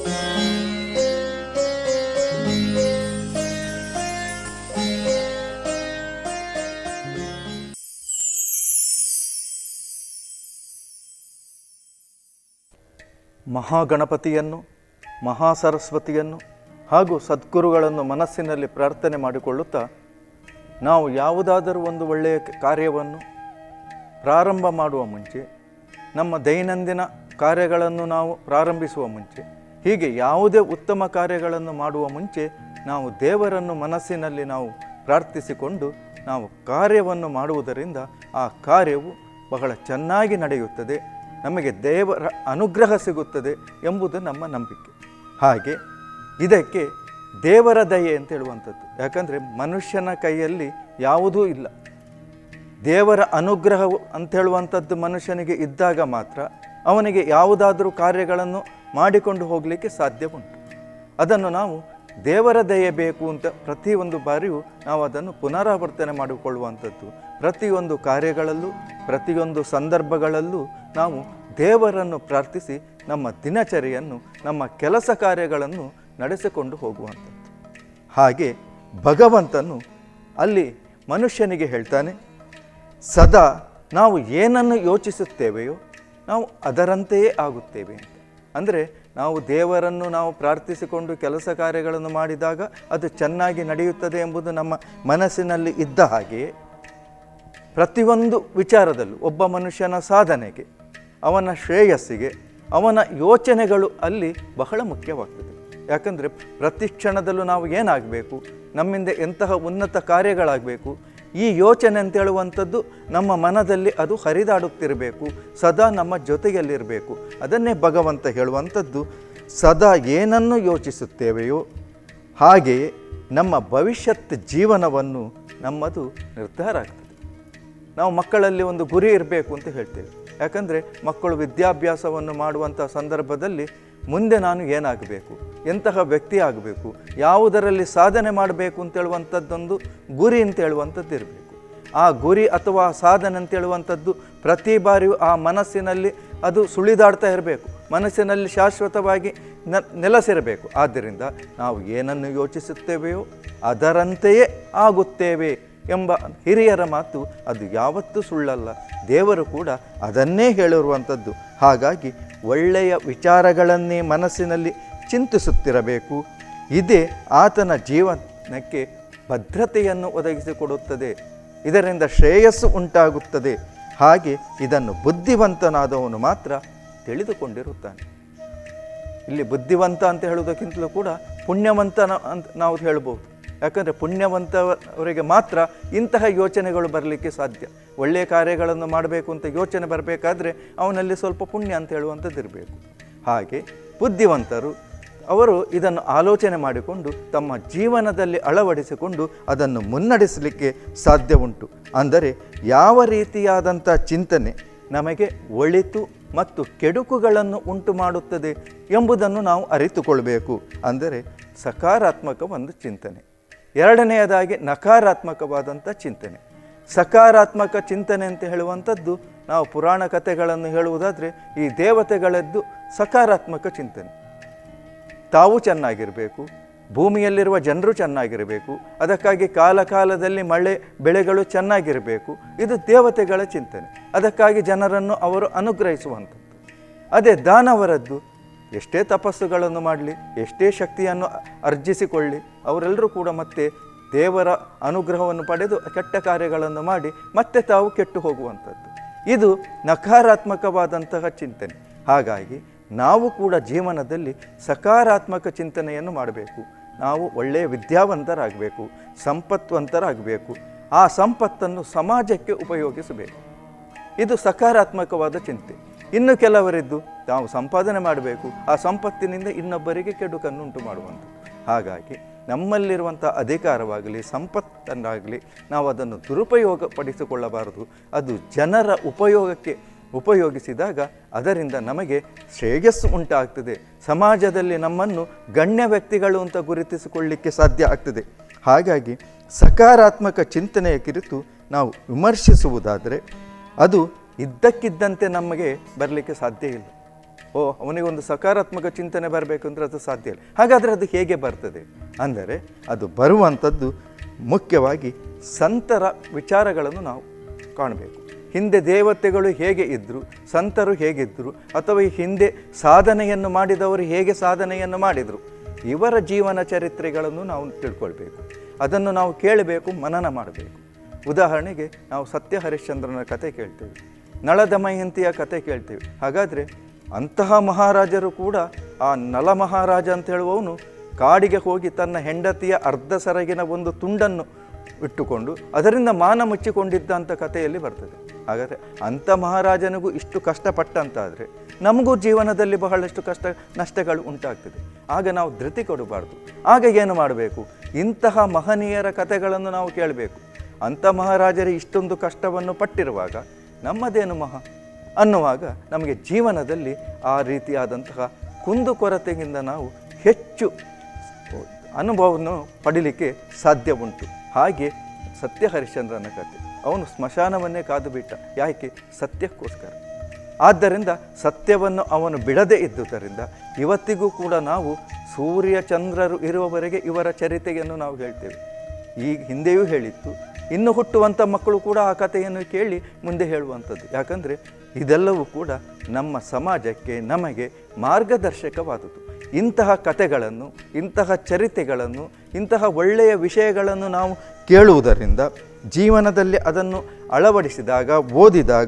ಮಹಾಗಣಪತಿಯನ್ನು ಮಹಾಸರಸ್ವತಿಯನ್ನು ಹಾಗೂ ಸದ್ಗುರುಗಳನ್ನು ಮನಸ್ಸಿನಲ್ಲಿ ಪ್ರಾರ್ಥನೆ ಮಾಡಿಕೊಳ್ಳುತ್ತಾ ನಾವು ಯಾವುದಾದರೂ ಒಂದು ಒಳ್ಳೆಯ ಕ- ಕಾರ್ಯವನ್ನು ಪ್ರಾರಂಭ ಮಾಡುವ ಮುಂಚೆ ನಮ್ಮ ದೈನಂದಿನ ಕಾರ್ಯಗಳನ್ನು ನಾವು ಪ್ರಾರಂಭಿಸುವ ಮುಂಚೆ ಹೀಗೆ ಯಾವುದೇ ಉತ್ತಮ ಕಾರ್ಯಗಳನ್ನು ಮಾಡುವ ಮುಂಚೆ ನಾವು ದೇವರನ್ನು ಮನಸ್ಸಿನಲ್ಲಿ ನಾವು ಪ್ರಾರ್ಥಿಸಿಕೊಂಡು ನಾವು ಕಾರ್ಯವನ್ನು ಮಾಡುವುದರಿಂದ ಆ ಕಾರ್ಯವು ಬಹಳ ಚೆನ್ನಾಗಿ ನಡೆಯುತ್ತದೆ ನಮಗೆ ದೇವರ ಅನುಗ್ರಹ ಸಿಗುತ್ತದೆ ಎಂಬುದು ನಮ್ಮ ನಂಬಿಕೆ ಹಾಗೆ ಇದಕ್ಕೆ ದೇವರ ದಯೆ ಅಂತ ಹೇಳುವಂಥದ್ದು ಯಾಕಂದರೆ ಮನುಷ್ಯನ ಕೈಯಲ್ಲಿ ಯಾವುದೂ ಇಲ್ಲ ದೇವರ ಅನುಗ್ರಹವು ಅಂತ ಹೇಳುವಂಥದ್ದು ಮನುಷ್ಯನಿಗೆ ಇದ್ದಾಗ ಮಾತ್ರ ಅವನಿಗೆ ಯಾವುದಾದರೂ ಕಾರ್ಯಗಳನ್ನು ಮಾಡಿಕೊಂಡು ಹೋಗಲಿಕ್ಕೆ ಸಾಧ್ಯ ಉಂಟು ಅದನ್ನು ನಾವು ದೇವರ ದಯೆ ಬೇಕು ಅಂತ ಪ್ರತಿಯೊಂದು ಬಾರಿಯೂ ನಾವು ಅದನ್ನು ಪುನರಾವರ್ತನೆ ಮಾಡಿಕೊಳ್ಳುವಂಥದ್ದು ಪ್ರತಿಯೊಂದು ಕಾರ್ಯಗಳಲ್ಲೂ ಪ್ರತಿಯೊಂದು ಸಂದರ್ಭಗಳಲ್ಲೂ ನಾವು ದೇವರನ್ನು ಪ್ರಾರ್ಥಿಸಿ ನಮ್ಮ ದಿನಚರಿಯನ್ನು ನಮ್ಮ ಕೆಲಸ ಕಾರ್ಯಗಳನ್ನು ನಡೆಸಿಕೊಂಡು ಹೋಗುವಂಥದ್ದು ಹಾಗೆ ಭಗವಂತನು ಅಲ್ಲಿ ಮನುಷ್ಯನಿಗೆ ಹೇಳ್ತಾನೆ ಸದಾ ನಾವು ಏನನ್ನು ಯೋಚಿಸುತ್ತೇವೆಯೋ ನಾವು ಅದರಂತೆಯೇ ಆಗುತ್ತೇವೆ ಅಂತ ಅಂದರೆ ನಾವು ದೇವರನ್ನು ನಾವು ಪ್ರಾರ್ಥಿಸಿಕೊಂಡು ಕೆಲಸ ಕಾರ್ಯಗಳನ್ನು ಮಾಡಿದಾಗ ಅದು ಚೆನ್ನಾಗಿ ನಡೆಯುತ್ತದೆ ಎಂಬುದು ನಮ್ಮ ಮನಸ್ಸಿನಲ್ಲಿ ಇದ್ದ ಹಾಗೆಯೇ ಪ್ರತಿಯೊಂದು ವಿಚಾರದಲ್ಲೂ ಒಬ್ಬ ಮನುಷ್ಯನ ಸಾಧನೆಗೆ ಅವನ ಶ್ರೇಯಸ್ಸಿಗೆ ಅವನ ಯೋಚನೆಗಳು ಅಲ್ಲಿ ಬಹಳ ಮುಖ್ಯವಾಗ್ತದೆ ಯಾಕಂದರೆ ಪ್ರತಿ ಕ್ಷಣದಲ್ಲೂ ನಾವು ಏನಾಗಬೇಕು ನಮ್ಮಿಂದ ಎಂತಹ ಉನ್ನತ ಕಾರ್ಯಗಳಾಗಬೇಕು ಈ ಯೋಚನೆ ಅಂತ ಹೇಳುವಂಥದ್ದು ನಮ್ಮ ಮನದಲ್ಲಿ ಅದು ಹರಿದಾಡುತ್ತಿರಬೇಕು ಸದಾ ನಮ್ಮ ಜೊತೆಯಲ್ಲಿರಬೇಕು ಅದನ್ನೇ ಭಗವಂತ ಹೇಳುವಂಥದ್ದು ಸದಾ ಏನನ್ನು ಯೋಚಿಸುತ್ತೇವೆಯೋ ಹಾಗೆಯೇ ನಮ್ಮ ಭವಿಷ್ಯತ್ ಜೀವನವನ್ನು ನಮ್ಮದು ನಿರ್ಧಾರ ಆಗ್ತದೆ ನಾವು ಮಕ್ಕಳಲ್ಲಿ ಒಂದು ಗುರಿ ಇರಬೇಕು ಅಂತ ಹೇಳ್ತೇವೆ ಯಾಕಂದರೆ ಮಕ್ಕಳು ವಿದ್ಯಾಭ್ಯಾಸವನ್ನು ಮಾಡುವಂಥ ಸಂದರ್ಭದಲ್ಲಿ ಮುಂದೆ ನಾನು ಏನಾಗಬೇಕು ಎಂತಹ ವ್ಯಕ್ತಿ ಆಗಬೇಕು ಯಾವುದರಲ್ಲಿ ಸಾಧನೆ ಮಾಡಬೇಕು ಅಂತ ಹೇಳುವಂಥದ್ದೊಂದು ಗುರಿ ಅಂತ ಹೇಳುವಂಥದ್ದು ಇರಬೇಕು ಆ ಗುರಿ ಅಥವಾ ಸಾಧನೆ ಅಂತ ಹೇಳುವಂಥದ್ದು ಪ್ರತಿ ಬಾರಿಯೂ ಆ ಮನಸ್ಸಿನಲ್ಲಿ ಅದು ಸುಳಿದಾಡ್ತಾ ಇರಬೇಕು ಮನಸ್ಸಿನಲ್ಲಿ ಶಾಶ್ವತವಾಗಿ ನ ನೆಲೆಸಿರಬೇಕು ಆದ್ದರಿಂದ ನಾವು ಏನನ್ನು ಯೋಚಿಸುತ್ತೇವೆಯೋ ಅದರಂತೆಯೇ ಆಗುತ್ತೇವೆ ಎಂಬ ಹಿರಿಯರ ಮಾತು ಅದು ಯಾವತ್ತೂ ಸುಳ್ಳಲ್ಲ ದೇವರು ಕೂಡ ಅದನ್ನೇ ಹೇಳಿರುವಂಥದ್ದು ಹಾಗಾಗಿ ಒಳ್ಳೆಯ ವಿಚಾರಗಳನ್ನೇ ಮನಸ್ಸಿನಲ್ಲಿ ಚಿಂತಿಸುತ್ತಿರಬೇಕು ಇದೇ ಆತನ ಜೀವನಕ್ಕೆ ಭದ್ರತೆಯನ್ನು ಒದಗಿಸಿಕೊಡುತ್ತದೆ ಇದರಿಂದ ಶ್ರೇಯಸ್ಸು ಉಂಟಾಗುತ್ತದೆ ಹಾಗೆ ಇದನ್ನು ಬುದ್ಧಿವಂತನಾದವನು ಮಾತ್ರ ತಿಳಿದುಕೊಂಡಿರುತ್ತಾನೆ ಇಲ್ಲಿ ಬುದ್ಧಿವಂತ ಅಂತ ಹೇಳುವುದಕ್ಕಿಂತಲೂ ಕೂಡ ಪುಣ್ಯವಂತನ ಅಂತ ನಾವು ಹೇಳ್ಬೋದು ಯಾಕಂದರೆ ಪುಣ್ಯವಂತವರಿಗೆ ಮಾತ್ರ ಇಂತಹ ಯೋಚನೆಗಳು ಬರಲಿಕ್ಕೆ ಸಾಧ್ಯ ಒಳ್ಳೆಯ ಕಾರ್ಯಗಳನ್ನು ಮಾಡಬೇಕು ಅಂತ ಯೋಚನೆ ಬರಬೇಕಾದ್ರೆ ಅವನಲ್ಲಿ ಸ್ವಲ್ಪ ಪುಣ್ಯ ಅಂತ ಹೇಳುವಂಥದ್ದು ಇರಬೇಕು ಹಾಗೆ ಬುದ್ಧಿವಂತರು ಅವರು ಇದನ್ನು ಆಲೋಚನೆ ಮಾಡಿಕೊಂಡು ತಮ್ಮ ಜೀವನದಲ್ಲಿ ಅಳವಡಿಸಿಕೊಂಡು ಅದನ್ನು ಮುನ್ನಡೆಸಲಿಕ್ಕೆ ಸಾಧ್ಯ ಉಂಟು ಅಂದರೆ ಯಾವ ರೀತಿಯಾದಂಥ ಚಿಂತನೆ ನಮಗೆ ಒಳಿತು ಮತ್ತು ಕೆಡುಕುಗಳನ್ನು ಉಂಟು ಮಾಡುತ್ತದೆ ಎಂಬುದನ್ನು ನಾವು ಅರಿತುಕೊಳ್ಬೇಕು ಅಂದರೆ ಸಕಾರಾತ್ಮಕ ಒಂದು ಚಿಂತನೆ ಎರಡನೆಯದಾಗಿ ನಕಾರಾತ್ಮಕವಾದಂಥ ಚಿಂತನೆ ಸಕಾರಾತ್ಮಕ ಚಿಂತನೆ ಅಂತ ಹೇಳುವಂಥದ್ದು ನಾವು ಪುರಾಣ ಕಥೆಗಳನ್ನು ಹೇಳುವುದಾದರೆ ಈ ದೇವತೆಗಳದ್ದು ಸಕಾರಾತ್ಮಕ ಚಿಂತನೆ ತಾವು ಚೆನ್ನಾಗಿರಬೇಕು ಭೂಮಿಯಲ್ಲಿರುವ ಜನರು ಚೆನ್ನಾಗಿರಬೇಕು ಅದಕ್ಕಾಗಿ ಕಾಲ ಕಾಲದಲ್ಲಿ ಮಳೆ ಬೆಳೆಗಳು ಚೆನ್ನಾಗಿರಬೇಕು ಇದು ದೇವತೆಗಳ ಚಿಂತನೆ ಅದಕ್ಕಾಗಿ ಜನರನ್ನು ಅವರು ಅನುಗ್ರಹಿಸುವಂಥದ್ದು ಅದೇ ದಾನವರದ್ದು ಎಷ್ಟೇ ತಪಸ್ಸುಗಳನ್ನು ಮಾಡಲಿ ಎಷ್ಟೇ ಶಕ್ತಿಯನ್ನು ಅರ್ಜಿಸಿಕೊಳ್ಳಿ ಅವರೆಲ್ಲರೂ ಕೂಡ ಮತ್ತೆ ದೇವರ ಅನುಗ್ರಹವನ್ನು ಪಡೆದು ಕೆಟ್ಟ ಕಾರ್ಯಗಳನ್ನು ಮಾಡಿ ಮತ್ತೆ ತಾವು ಕೆಟ್ಟು ಹೋಗುವಂಥದ್ದು ಇದು ನಕಾರಾತ್ಮಕವಾದಂತಹ ಚಿಂತನೆ ಹಾಗಾಗಿ ನಾವು ಕೂಡ ಜೀವನದಲ್ಲಿ ಸಕಾರಾತ್ಮಕ ಚಿಂತನೆಯನ್ನು ಮಾಡಬೇಕು ನಾವು ಒಳ್ಳೆಯ ವಿದ್ಯಾವಂತರಾಗಬೇಕು ಸಂಪತ್ವಂತರಾಗಬೇಕು ಆ ಸಂಪತ್ತನ್ನು ಸಮಾಜಕ್ಕೆ ಉಪಯೋಗಿಸಬೇಕು ಇದು ಸಕಾರಾತ್ಮಕವಾದ ಚಿಂತೆ ಇನ್ನು ಕೆಲವರಿದ್ದು ನಾವು ಸಂಪಾದನೆ ಮಾಡಬೇಕು ಆ ಸಂಪತ್ತಿನಿಂದ ಇನ್ನೊಬ್ಬರಿಗೆ ಕೆಡುಕನ್ನುಂಟು ಮಾಡುವಂಥದ್ದು ಹಾಗಾಗಿ ನಮ್ಮಲ್ಲಿರುವಂಥ ಅಧಿಕಾರವಾಗಲಿ ಸಂಪತ್ತನ್ನಾಗಲಿ ನಾವು ಅದನ್ನು ದುರುಪಯೋಗ ಪಡಿಸಿಕೊಳ್ಳಬಾರದು ಅದು ಜನರ ಉಪಯೋಗಕ್ಕೆ ಉಪಯೋಗಿಸಿದಾಗ ಅದರಿಂದ ನಮಗೆ ಶ್ರೇಯಸ್ಸು ಉಂಟಾಗ್ತದೆ ಸಮಾಜದಲ್ಲಿ ನಮ್ಮನ್ನು ಗಣ್ಯ ವ್ಯಕ್ತಿಗಳು ಅಂತ ಗುರುತಿಸಿಕೊಳ್ಳಿಕ್ಕೆ ಸಾಧ್ಯ ಆಗ್ತದೆ ಹಾಗಾಗಿ ಸಕಾರಾತ್ಮಕ ಚಿಂತನೆಯ ಕುರಿತು ನಾವು ವಿಮರ್ಶಿಸುವುದಾದರೆ ಅದು ಇದ್ದಕ್ಕಿದ್ದಂತೆ ನಮಗೆ ಬರಲಿಕ್ಕೆ ಸಾಧ್ಯ ಇಲ್ಲ ಓ ಅವನಿಗೆ ಒಂದು ಸಕಾರಾತ್ಮಕ ಚಿಂತನೆ ಬರಬೇಕು ಅಂದರೆ ಅದು ಸಾಧ್ಯ ಇಲ್ಲ ಹಾಗಾದರೆ ಅದು ಹೇಗೆ ಬರ್ತದೆ ಅಂದರೆ ಅದು ಬರುವಂಥದ್ದು ಮುಖ್ಯವಾಗಿ ಸಂತರ ವಿಚಾರಗಳನ್ನು ನಾವು ಕಾಣಬೇಕು ಹಿಂದೆ ದೇವತೆಗಳು ಹೇಗೆ ಇದ್ದರು ಸಂತರು ಹೇಗಿದ್ದರು ಅಥವಾ ಈ ಹಿಂದೆ ಸಾಧನೆಯನ್ನು ಮಾಡಿದವರು ಹೇಗೆ ಸಾಧನೆಯನ್ನು ಮಾಡಿದರು ಇವರ ಜೀವನ ಚರಿತ್ರೆಗಳನ್ನು ನಾವು ತಿಳ್ಕೊಳ್ಬೇಕು ಅದನ್ನು ನಾವು ಕೇಳಬೇಕು ಮನನ ಮಾಡಬೇಕು ಉದಾಹರಣೆಗೆ ನಾವು ಸತ್ಯ ಹರಿಶ್ಚಂದ್ರನ ಕತೆ ಕೇಳ್ತೇವೆ ನಳದಮಯಂತಿಯ ಕತೆ ಕೇಳ್ತೇವೆ ಹಾಗಾದರೆ ಅಂತಹ ಮಹಾರಾಜರು ಕೂಡ ಆ ನಲ ಮಹಾರಾಜ ಅಂತ ಹೇಳುವವನು ಕಾಡಿಗೆ ಹೋಗಿ ತನ್ನ ಹೆಂಡತಿಯ ಅರ್ಧ ಸರಗಿನ ಒಂದು ತುಂಡನ್ನು ಇಟ್ಟುಕೊಂಡು ಅದರಿಂದ ಮಾನ ಮುಚ್ಚಿಕೊಂಡಿದ್ದ ಅಂತ ಕಥೆಯಲ್ಲಿ ಬರ್ತದೆ ಹಾಗಾದರೆ ಅಂಥ ಮಹಾರಾಜನಿಗೂ ಇಷ್ಟು ಕಷ್ಟಪಟ್ಟಂತಾದರೆ ನಮಗೂ ಜೀವನದಲ್ಲಿ ಬಹಳಷ್ಟು ಕಷ್ಟ ನಷ್ಟಗಳು ಉಂಟಾಗ್ತದೆ ಆಗ ನಾವು ಧೃತಿ ಕೊಡಬಾರ್ದು ಆಗ ಏನು ಮಾಡಬೇಕು ಇಂತಹ ಮಹನೀಯರ ಕಥೆಗಳನ್ನು ನಾವು ಕೇಳಬೇಕು ಅಂಥ ಮಹಾರಾಜರು ಇಷ್ಟೊಂದು ಕಷ್ಟವನ್ನು ಪಟ್ಟಿರುವಾಗ ನಮ್ಮದೇನು ಮಹಾ ಅನ್ನುವಾಗ ನಮಗೆ ಜೀವನದಲ್ಲಿ ಆ ರೀತಿಯಾದಂತಹ ಕುಂದುಕೊರತೆಯಿಂದ ನಾವು ಹೆಚ್ಚು ಅನುಭವವನ್ನು ಪಡಿಲಿಕ್ಕೆ ಸಾಧ್ಯ ಉಂಟು ಹಾಗೆ ಸತ್ಯ ಹರಿಶ್ಚಂದ್ರನ ಕಥೆ ಅವನು ಸ್ಮಶಾನವನ್ನೇ ಕಾದು ಬಿಟ್ಟ ಯಾಕೆ ಸತ್ಯಕ್ಕೋಸ್ಕರ ಆದ್ದರಿಂದ ಸತ್ಯವನ್ನು ಅವನು ಬಿಡದೇ ಇದ್ದುದರಿಂದ ಇವತ್ತಿಗೂ ಕೂಡ ನಾವು ಸೂರ್ಯ ಚಂದ್ರರು ಇರುವವರೆಗೆ ಇವರ ಚರಿತೆಯನ್ನು ನಾವು ಹೇಳ್ತೇವೆ ಈ ಹಿಂದೆಯೂ ಹೇಳಿತ್ತು ಇನ್ನು ಹುಟ್ಟುವಂಥ ಮಕ್ಕಳು ಕೂಡ ಆ ಕಥೆಯನ್ನು ಕೇಳಿ ಮುಂದೆ ಹೇಳುವಂಥದ್ದು ಯಾಕಂದರೆ ಇದೆಲ್ಲವೂ ಕೂಡ ನಮ್ಮ ಸಮಾಜಕ್ಕೆ ನಮಗೆ ಮಾರ್ಗದರ್ಶಕವಾದುದು ಇಂತಹ ಕಥೆಗಳನ್ನು ಇಂತಹ ಚರಿತೆಗಳನ್ನು ಇಂತಹ ಒಳ್ಳೆಯ ವಿಷಯಗಳನ್ನು ನಾವು ಕೇಳುವುದರಿಂದ ಜೀವನದಲ್ಲಿ ಅದನ್ನು ಅಳವಡಿಸಿದಾಗ ಓದಿದಾಗ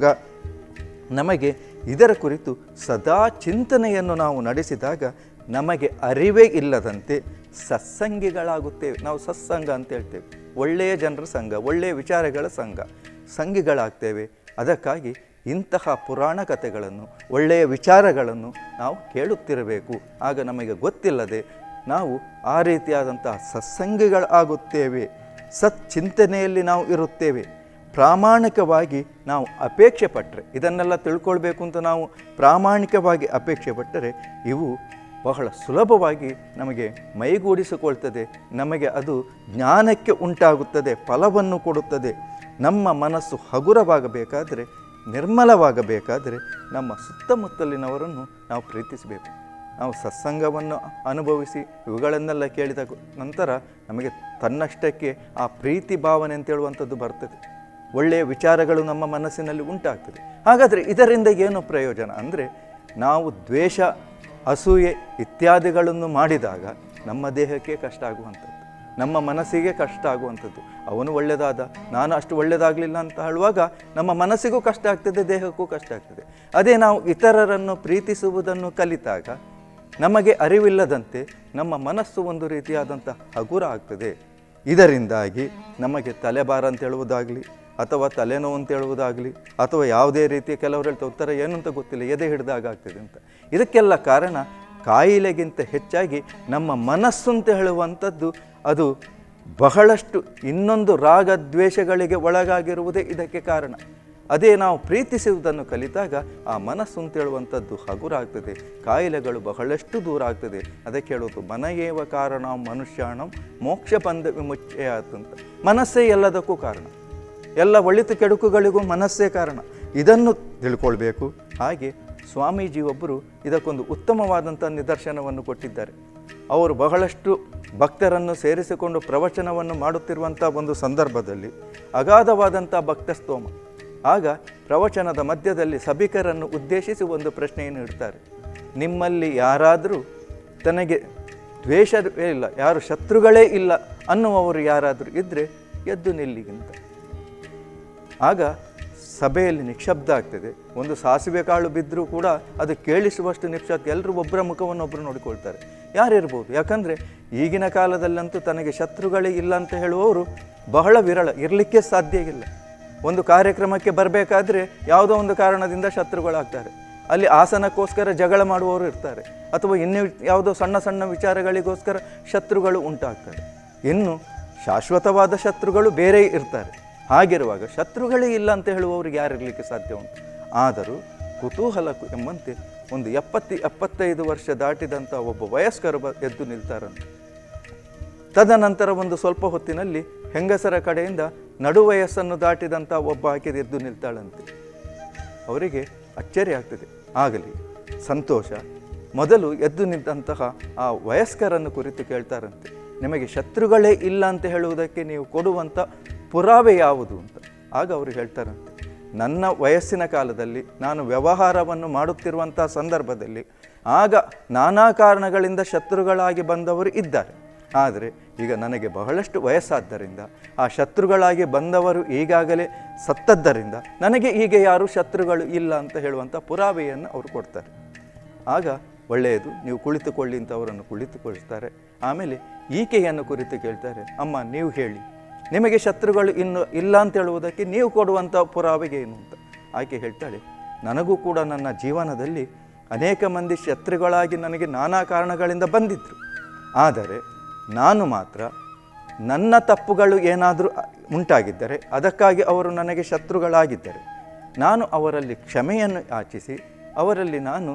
ನಮಗೆ ಇದರ ಕುರಿತು ಸದಾ ಚಿಂತನೆಯನ್ನು ನಾವು ನಡೆಸಿದಾಗ ನಮಗೆ ಅರಿವೇ ಇಲ್ಲದಂತೆ ಸತ್ಸಂಗಿಗಳಾಗುತ್ತೇವೆ ನಾವು ಸತ್ಸಂಗ ಅಂತ ಹೇಳ್ತೇವೆ ಒಳ್ಳೆಯ ಜನರ ಸಂಘ ಒಳ್ಳೆಯ ವಿಚಾರಗಳ ಸಂಘ ಸಂಘಿಗಳಾಗ್ತೇವೆ ಅದಕ್ಕಾಗಿ ಇಂತಹ ಪುರಾಣ ಕಥೆಗಳನ್ನು ಒಳ್ಳೆಯ ವಿಚಾರಗಳನ್ನು ನಾವು ಕೇಳುತ್ತಿರಬೇಕು ಆಗ ನಮಗೆ ಗೊತ್ತಿಲ್ಲದೆ ನಾವು ಆ ರೀತಿಯಾದಂತಹ ಸತ್ಸಂಗಿಗಳಾಗುತ್ತೇವೆ ಸಚ್ಚಿಂತನೆಯಲ್ಲಿ ನಾವು ಇರುತ್ತೇವೆ ಪ್ರಾಮಾಣಿಕವಾಗಿ ನಾವು ಅಪೇಕ್ಷೆ ಪಟ್ಟರೆ ಇದನ್ನೆಲ್ಲ ತಿಳ್ಕೊಳ್ಬೇಕು ಅಂತ ನಾವು ಪ್ರಾಮಾಣಿಕವಾಗಿ ಅಪೇಕ್ಷೆ ಪಟ್ಟರೆ ಇವು ಬಹಳ ಸುಲಭವಾಗಿ ನಮಗೆ ಮೈಗೂಡಿಸಿಕೊಳ್ತದೆ ನಮಗೆ ಅದು ಜ್ಞಾನಕ್ಕೆ ಉಂಟಾಗುತ್ತದೆ ಫಲವನ್ನು ಕೊಡುತ್ತದೆ ನಮ್ಮ ಮನಸ್ಸು ಹಗುರವಾಗಬೇಕಾದರೆ ನಿರ್ಮಲವಾಗಬೇಕಾದರೆ ನಮ್ಮ ಸುತ್ತಮುತ್ತಲಿನವರನ್ನು ನಾವು ಪ್ರೀತಿಸಬೇಕು ನಾವು ಸತ್ಸಂಗವನ್ನು ಅನುಭವಿಸಿ ಇವುಗಳನ್ನೆಲ್ಲ ಕೇಳಿದ ನಂತರ ನಮಗೆ ತನ್ನಷ್ಟಕ್ಕೆ ಆ ಪ್ರೀತಿ ಭಾವನೆ ಅಂತ ಹೇಳುವಂಥದ್ದು ಬರ್ತದೆ ಒಳ್ಳೆಯ ವಿಚಾರಗಳು ನಮ್ಮ ಮನಸ್ಸಿನಲ್ಲಿ ಉಂಟಾಗ್ತದೆ ಹಾಗಾದರೆ ಇದರಿಂದ ಏನು ಪ್ರಯೋಜನ ಅಂದರೆ ನಾವು ದ್ವೇಷ ಅಸೂಯೆ ಇತ್ಯಾದಿಗಳನ್ನು ಮಾಡಿದಾಗ ನಮ್ಮ ದೇಹಕ್ಕೆ ಕಷ್ಟ ಆಗುವಂಥದ್ದು ನಮ್ಮ ಮನಸ್ಸಿಗೆ ಕಷ್ಟ ಆಗುವಂಥದ್ದು ಅವನು ಒಳ್ಳೆಯದಾದ ನಾನು ಅಷ್ಟು ಒಳ್ಳೆಯದಾಗಲಿಲ್ಲ ಅಂತ ಹೇಳುವಾಗ ನಮ್ಮ ಮನಸ್ಸಿಗೂ ಕಷ್ಟ ಆಗ್ತದೆ ದೇಹಕ್ಕೂ ಕಷ್ಟ ಆಗ್ತದೆ ಅದೇ ನಾವು ಇತರರನ್ನು ಪ್ರೀತಿಸುವುದನ್ನು ಕಲಿತಾಗ ನಮಗೆ ಅರಿವಿಲ್ಲದಂತೆ ನಮ್ಮ ಮನಸ್ಸು ಒಂದು ರೀತಿಯಾದಂಥ ಹಗುರ ಆಗ್ತದೆ ಇದರಿಂದಾಗಿ ನಮಗೆ ತಲೆಭಾರ ಅಂತ ಹೇಳುವುದಾಗಲಿ ಅಥವಾ ತಲೆನೋವು ಅಂತ ಹೇಳುವುದಾಗಲಿ ಅಥವಾ ಯಾವುದೇ ರೀತಿಯ ಕೆಲವರು ಹೇಳ್ತಾ ಉತ್ತರ ಏನು ಅಂತ ಗೊತ್ತಿಲ್ಲ ಎದೆ ಹಿಡಿದಾಗ ಆಗ್ತದೆ ಅಂತ ಇದಕ್ಕೆಲ್ಲ ಕಾರಣ ಕಾಯಿಲೆಗಿಂತ ಹೆಚ್ಚಾಗಿ ನಮ್ಮ ಮನಸ್ಸು ಅಂತ ಹೇಳುವಂಥದ್ದು ಅದು ಬಹಳಷ್ಟು ಇನ್ನೊಂದು ರಾಗ ದ್ವೇಷಗಳಿಗೆ ಒಳಗಾಗಿರುವುದೇ ಇದಕ್ಕೆ ಕಾರಣ ಅದೇ ನಾವು ಪ್ರೀತಿಸುವುದನ್ನು ಕಲಿತಾಗ ಆ ಮನಸ್ಸು ಅಂತ ಹೇಳುವಂಥದ್ದು ಹಗುರ ಆಗ್ತದೆ ಕಾಯಿಲೆಗಳು ಬಹಳಷ್ಟು ದೂರ ಆಗ್ತದೆ ಅದಕ್ಕೆ ಹೇಳೋದು ಮನಯೇವ ಕಾರಣ ಮನುಷ್ಯಾಣಂ ಮೋಕ್ಷ ಬಂದ ವಿಮುಚ್ಚೆಯಾತು ಅಂತ ಮನಸ್ಸೇ ಎಲ್ಲದಕ್ಕೂ ಕಾರಣ ಎಲ್ಲ ಒಳಿತು ಕೆಡುಕುಗಳಿಗೂ ಮನಸ್ಸೇ ಕಾರಣ ಇದನ್ನು ತಿಳ್ಕೊಳ್ಬೇಕು ಹಾಗೆ ಸ್ವಾಮೀಜಿ ಒಬ್ಬರು ಇದಕ್ಕೊಂದು ಉತ್ತಮವಾದಂಥ ನಿದರ್ಶನವನ್ನು ಕೊಟ್ಟಿದ್ದಾರೆ ಅವರು ಬಹಳಷ್ಟು ಭಕ್ತರನ್ನು ಸೇರಿಸಿಕೊಂಡು ಪ್ರವಚನವನ್ನು ಮಾಡುತ್ತಿರುವಂಥ ಒಂದು ಸಂದರ್ಭದಲ್ಲಿ ಅಗಾಧವಾದಂಥ ಭಕ್ತಸ್ತೋಮ ಆಗ ಪ್ರವಚನದ ಮಧ್ಯದಲ್ಲಿ ಸಭಿಕರನ್ನು ಉದ್ದೇಶಿಸಿ ಒಂದು ಪ್ರಶ್ನೆಯನ್ನು ಇಡ್ತಾರೆ ನಿಮ್ಮಲ್ಲಿ ಯಾರಾದರೂ ತನಗೆ ದ್ವೇಷವೇ ಇಲ್ಲ ಯಾರು ಶತ್ರುಗಳೇ ಇಲ್ಲ ಅನ್ನುವವರು ಯಾರಾದರೂ ಇದ್ದರೆ ಎದ್ದು ನಿಲ್ಲಿಗಿಂತ ಆಗ ಸಭೆಯಲ್ಲಿ ನಿಕ್ಷಬ್ದ ಆಗ್ತದೆ ಒಂದು ಸಾಸಿವೆ ಕಾಳು ಬಿದ್ದರೂ ಕೂಡ ಅದು ಕೇಳಿಸುವಷ್ಟು ನಿಕ್ಷಬ್ದ ಎಲ್ಲರೂ ಒಬ್ಬರ ಮುಖವನ್ನು ಒಬ್ಬರು ನೋಡಿಕೊಳ್ತಾರೆ ಯಾರಿರ್ಬೋದು ಯಾಕಂದರೆ ಈಗಿನ ಕಾಲದಲ್ಲಂತೂ ತನಗೆ ಶತ್ರುಗಳೇ ಇಲ್ಲ ಅಂತ ಹೇಳುವವರು ಬಹಳ ವಿರಳ ಇರಲಿಕ್ಕೆ ಸಾಧ್ಯ ಇಲ್ಲ ಒಂದು ಕಾರ್ಯಕ್ರಮಕ್ಕೆ ಬರಬೇಕಾದ್ರೆ ಯಾವುದೋ ಒಂದು ಕಾರಣದಿಂದ ಶತ್ರುಗಳಾಗ್ತಾರೆ ಅಲ್ಲಿ ಆಸನಕ್ಕೋಸ್ಕರ ಜಗಳ ಮಾಡುವವರು ಇರ್ತಾರೆ ಅಥವಾ ಇನ್ನು ಯಾವುದೋ ಸಣ್ಣ ಸಣ್ಣ ವಿಚಾರಗಳಿಗೋಸ್ಕರ ಶತ್ರುಗಳು ಉಂಟಾಗ್ತಾರೆ ಇನ್ನು ಶಾಶ್ವತವಾದ ಶತ್ರುಗಳು ಬೇರೆ ಇರ್ತಾರೆ ಹಾಗಿರುವಾಗ ಶತ್ರುಗಳೇ ಇಲ್ಲ ಅಂತ ಹೇಳುವವರಿಗೆ ಯಾರಿರಲಿಕ್ಕೆ ಸಾಧ್ಯ ಉಂಟು ಆದರೂ ಕುತೂಹಲ ಎಂಬಂತೆ ಒಂದು ಎಪ್ಪತ್ತಿ ಎಪ್ಪತ್ತೈದು ವರ್ಷ ದಾಟಿದಂಥ ಒಬ್ಬ ವಯಸ್ಕರು ಬ ಎದ್ದು ನಿಲ್ತಾರಂತೆ ತದನಂತರ ಒಂದು ಸ್ವಲ್ಪ ಹೊತ್ತಿನಲ್ಲಿ ಹೆಂಗಸರ ಕಡೆಯಿಂದ ನಡು ವಯಸ್ಸನ್ನು ದಾಟಿದಂಥ ಒಬ್ಬ ಆಕೆ ಎದ್ದು ನಿಲ್ತಾಳಂತೆ ಅವರಿಗೆ ಅಚ್ಚರಿ ಆಗ್ತದೆ ಆಗಲಿ ಸಂತೋಷ ಮೊದಲು ಎದ್ದು ನಿಂತಹ ಆ ವಯಸ್ಕರನ್ನು ಕುರಿತು ಕೇಳ್ತಾರಂತೆ ನಿಮಗೆ ಶತ್ರುಗಳೇ ಇಲ್ಲ ಅಂತ ಹೇಳುವುದಕ್ಕೆ ನೀವು ಕೊಡುವಂಥ ಪುರಾವೆ ಯಾವುದು ಅಂತ ಆಗ ಅವರು ಹೇಳ್ತಾರಂತೆ ನನ್ನ ವಯಸ್ಸಿನ ಕಾಲದಲ್ಲಿ ನಾನು ವ್ಯವಹಾರವನ್ನು ಮಾಡುತ್ತಿರುವಂಥ ಸಂದರ್ಭದಲ್ಲಿ ಆಗ ನಾನಾ ಕಾರಣಗಳಿಂದ ಶತ್ರುಗಳಾಗಿ ಬಂದವರು ಇದ್ದಾರೆ ಆದರೆ ಈಗ ನನಗೆ ಬಹಳಷ್ಟು ವಯಸ್ಸಾದ್ದರಿಂದ ಆ ಶತ್ರುಗಳಾಗಿ ಬಂದವರು ಈಗಾಗಲೇ ಸತ್ತದ್ದರಿಂದ ನನಗೆ ಈಗ ಯಾರು ಶತ್ರುಗಳು ಇಲ್ಲ ಅಂತ ಹೇಳುವಂಥ ಪುರಾವೆಯನ್ನು ಅವರು ಕೊಡ್ತಾರೆ ಆಗ ಒಳ್ಳೆಯದು ನೀವು ಕುಳಿತುಕೊಳ್ಳಿ ಅಂತ ಅವರನ್ನು ಕುಳಿತುಕೊಳ್ತಾರೆ ಆಮೇಲೆ ಈಕೆಯನ್ನು ಕುರಿತು ಕೇಳ್ತಾರೆ ಅಮ್ಮ ನೀವು ಹೇಳಿ ನಿಮಗೆ ಶತ್ರುಗಳು ಇನ್ನು ಇಲ್ಲ ಅಂತ ಹೇಳುವುದಕ್ಕೆ ನೀವು ಕೊಡುವಂಥ ಪುರಾವೆಗೆ ಏನು ಅಂತ ಆಕೆ ಹೇಳ್ತಾಳೆ ನನಗೂ ಕೂಡ ನನ್ನ ಜೀವನದಲ್ಲಿ ಅನೇಕ ಮಂದಿ ಶತ್ರುಗಳಾಗಿ ನನಗೆ ನಾನಾ ಕಾರಣಗಳಿಂದ ಬಂದಿದ್ದರು ಆದರೆ ನಾನು ಮಾತ್ರ ನನ್ನ ತಪ್ಪುಗಳು ಏನಾದರೂ ಉಂಟಾಗಿದ್ದರೆ ಅದಕ್ಕಾಗಿ ಅವರು ನನಗೆ ಶತ್ರುಗಳಾಗಿದ್ದರೆ ನಾನು ಅವರಲ್ಲಿ ಕ್ಷಮೆಯನ್ನು ಯಾಚಿಸಿ ಅವರಲ್ಲಿ ನಾನು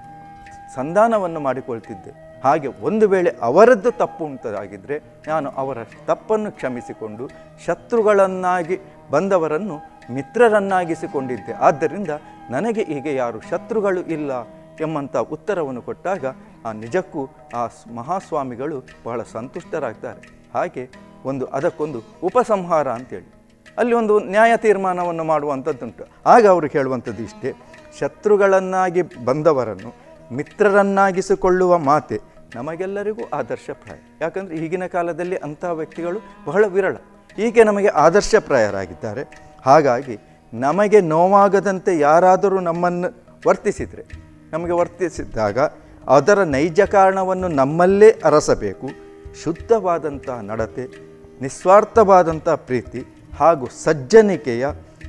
ಸಂಧಾನವನ್ನು ಮಾಡಿಕೊಳ್ತಿದ್ದೆ ಹಾಗೆ ಒಂದು ವೇಳೆ ಅವರದ್ದು ತಪ್ಪು ಉಂಟಾಗಿದ್ದರೆ ನಾನು ಅವರ ತಪ್ಪನ್ನು ಕ್ಷಮಿಸಿಕೊಂಡು ಶತ್ರುಗಳನ್ನಾಗಿ ಬಂದವರನ್ನು ಮಿತ್ರರನ್ನಾಗಿಸಿಕೊಂಡಿದ್ದೆ ಆದ್ದರಿಂದ ನನಗೆ ಈಗ ಯಾರು ಶತ್ರುಗಳು ಇಲ್ಲ ಎಂಬಂಥ ಉತ್ತರವನ್ನು ಕೊಟ್ಟಾಗ ಆ ನಿಜಕ್ಕೂ ಆ ಸ್- ಮಹಾಸ್ವಾಮಿಗಳು ಬಹಳ ಸಂತುಷ್ಟರಾಗ್ತಾರೆ ಹಾಗೆ ಒಂದು ಅದಕ್ಕೊಂದು ಉಪಸಂಹಾರ ಅಂತೇಳಿ ಅಲ್ಲಿ ಒಂದು ನ್ಯಾಯ ತೀರ್ಮಾನವನ್ನು ಮಾಡುವಂಥದ್ದುಂಟು ಆಗ ಅವರು ಹೇಳುವಂಥದ್ದು ಇಷ್ಟೇ ಶತ್ರುಗಳನ್ನಾಗಿ ಬಂದವರನ್ನು ಮಿತ್ರರನ್ನಾಗಿಸಿಕೊಳ್ಳುವ ಮಾತೆ ನಮಗೆಲ್ಲರಿಗೂ ಆದರ್ಶಪ್ರಾಯ ಯಾಕಂದರೆ ಈಗಿನ ಕಾಲದಲ್ಲಿ ಅಂಥ ವ್ಯಕ್ತಿಗಳು ಬಹಳ ವಿರಳ ಹೀಗೆ ನಮಗೆ ಆದರ್ಶಪ್ರಾಯರಾಗಿದ್ದಾರೆ ಹಾಗಾಗಿ ನಮಗೆ ನೋವಾಗದಂತೆ ಯಾರಾದರೂ ನಮ್ಮನ್ನು ವರ್ತಿಸಿದರೆ ನಮಗೆ ವರ್ತಿಸಿದಾಗ ಅದರ ನೈಜ ಕಾರಣವನ್ನು ನಮ್ಮಲ್ಲೇ ಅರಸಬೇಕು ಶುದ್ಧವಾದಂತಹ ನಡತೆ ನಿಸ್ವಾರ್ಥವಾದಂಥ ಪ್ರೀತಿ ಹಾಗೂ ಸಜ್ಜನಿಕೆಯ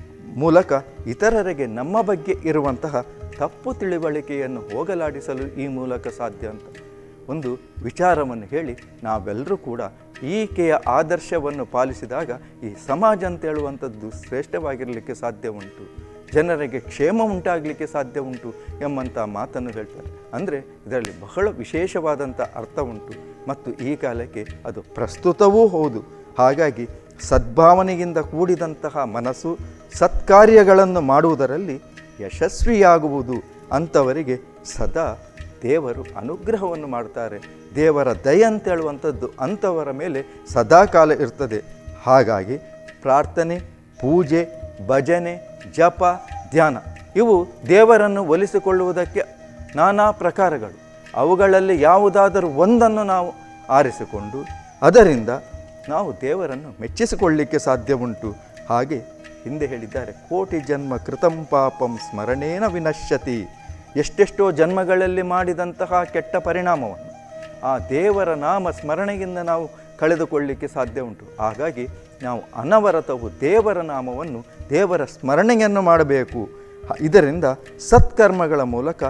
ಮೂಲಕ ಇತರರಿಗೆ ನಮ್ಮ ಬಗ್ಗೆ ಇರುವಂತಹ ತಪ್ಪು ತಿಳಿವಳಿಕೆಯನ್ನು ಹೋಗಲಾಡಿಸಲು ಈ ಮೂಲಕ ಸಾಧ್ಯ ಅಂತ ಒಂದು ವಿಚಾರವನ್ನು ಹೇಳಿ ನಾವೆಲ್ಲರೂ ಕೂಡ ಈಕೆಯ ಆದರ್ಶವನ್ನು ಪಾಲಿಸಿದಾಗ ಈ ಸಮಾಜ ಅಂತ ಹೇಳುವಂಥದ್ದು ಶ್ರೇಷ್ಠವಾಗಿರಲಿಕ್ಕೆ ಸಾಧ್ಯ ಉಂಟು ಜನರಿಗೆ ಕ್ಷೇಮ ಉಂಟಾಗಲಿಕ್ಕೆ ಸಾಧ್ಯ ಉಂಟು ಎಂಬಂಥ ಮಾತನ್ನು ಹೇಳ್ತಾರೆ ಅಂದರೆ ಇದರಲ್ಲಿ ಬಹಳ ವಿಶೇಷವಾದಂಥ ಅರ್ಥ ಉಂಟು ಮತ್ತು ಈ ಕಾಲಕ್ಕೆ ಅದು ಪ್ರಸ್ತುತವೂ ಹೌದು ಹಾಗಾಗಿ ಸದ್ಭಾವನೆಯಿಂದ ಕೂಡಿದಂತಹ ಮನಸ್ಸು ಸತ್ಕಾರ್ಯಗಳನ್ನು ಮಾಡುವುದರಲ್ಲಿ ಯಶಸ್ವಿಯಾಗುವುದು ಅಂಥವರಿಗೆ ಸದಾ ದೇವರು ಅನುಗ್ರಹವನ್ನು ಮಾಡ್ತಾರೆ ದೇವರ ದಯ ಅಂತ ಹೇಳುವಂಥದ್ದು ಅಂಥವರ ಮೇಲೆ ಸದಾಕಾಲ ಇರ್ತದೆ ಹಾಗಾಗಿ ಪ್ರಾರ್ಥನೆ ಪೂಜೆ ಭಜನೆ ಜಪ ಧ್ಯಾನ ಇವು ದೇವರನ್ನು ಒಲಿಸಿಕೊಳ್ಳುವುದಕ್ಕೆ ನಾನಾ ಪ್ರಕಾರಗಳು ಅವುಗಳಲ್ಲಿ ಯಾವುದಾದರೂ ಒಂದನ್ನು ನಾವು ಆರಿಸಿಕೊಂಡು ಅದರಿಂದ ನಾವು ದೇವರನ್ನು ಮೆಚ್ಚಿಸಿಕೊಳ್ಳಲಿಕ್ಕೆ ಸಾಧ್ಯ ಉಂಟು ಹಾಗೆ ಹಿಂದೆ ಹೇಳಿದ್ದಾರೆ ಕೋಟಿ ಜನ್ಮ ಕೃತಂ ಪಾಪಂ ಸ್ಮರಣೇನ ವಿನಶ್ಯತಿ ಎಷ್ಟೆಷ್ಟೋ ಜನ್ಮಗಳಲ್ಲಿ ಮಾಡಿದಂತಹ ಕೆಟ್ಟ ಪರಿಣಾಮವನ್ನು ಆ ದೇವರ ನಾಮ ಸ್ಮರಣೆಯಿಂದ ನಾವು ಕಳೆದುಕೊಳ್ಳಲಿಕ್ಕೆ ಸಾಧ್ಯ ಉಂಟು ಹಾಗಾಗಿ ನಾವು ಅನವರತವು ದೇವರ ನಾಮವನ್ನು ದೇವರ ಸ್ಮರಣೆಯನ್ನು ಮಾಡಬೇಕು ಹ- ಇದರಿಂದ ಸತ್ಕರ್ಮಗಳ ಮೂಲಕ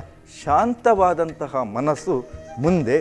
ಶಾಂತವಾದಂತಹ ಮನಸ್ಸು ಮುಂದೆ